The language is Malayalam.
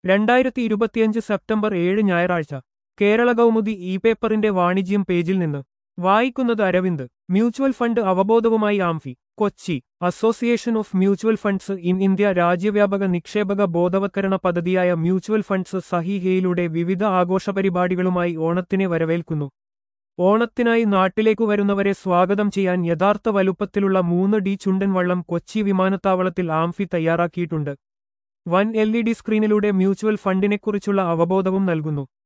രണ്ടായിരത്തി ഇരുപത്തിയഞ്ച് സെപ്റ്റംബർ ഏഴ് ഞായറാഴ്ച കേരള കൗമുദി ഇ പേപ്പറിന്റെ വാണിജ്യം പേജിൽ നിന്ന് വായിക്കുന്നത് അരവിന്ദ് മ്യൂച്വൽ ഫണ്ട് അവബോധവുമായി AMFI Kochi association of mutual funds in India രാജ്യവ്യാപക നിക്ഷേപക ബോധവത്കരണ പദ്ധതിയായ മ്യൂച്വൽ ഫണ്ട്സ് സഹിഹയിലൂടെ വിവിധ ആഘോഷപരിപാടികളുമായി ഓണത്തിനെ വരവേൽക്കുന്നു ഓണത്തിനായി നാട്ടിലേക്കു വരുന്നവരെ സ്വാഗതം ചെയ്യാൻ യഥാർത്ഥ വലുപ്പത്തിലുള്ള മൂന്ന് ഡി ചുണ്ടൻ വള്ളം കൊച്ചി വിമാനത്താവളത്തിൽ ആംഫി തയ്യാറാക്കിയിട്ടുണ്ട് വൻ എൽ ഇ ഡി സ്ക്രീനിലൂടെ മ്യൂച്വൽ ഫണ്ടിനെക്കുറിച്ചുള്ള അവബോധവും നൽകുന്നു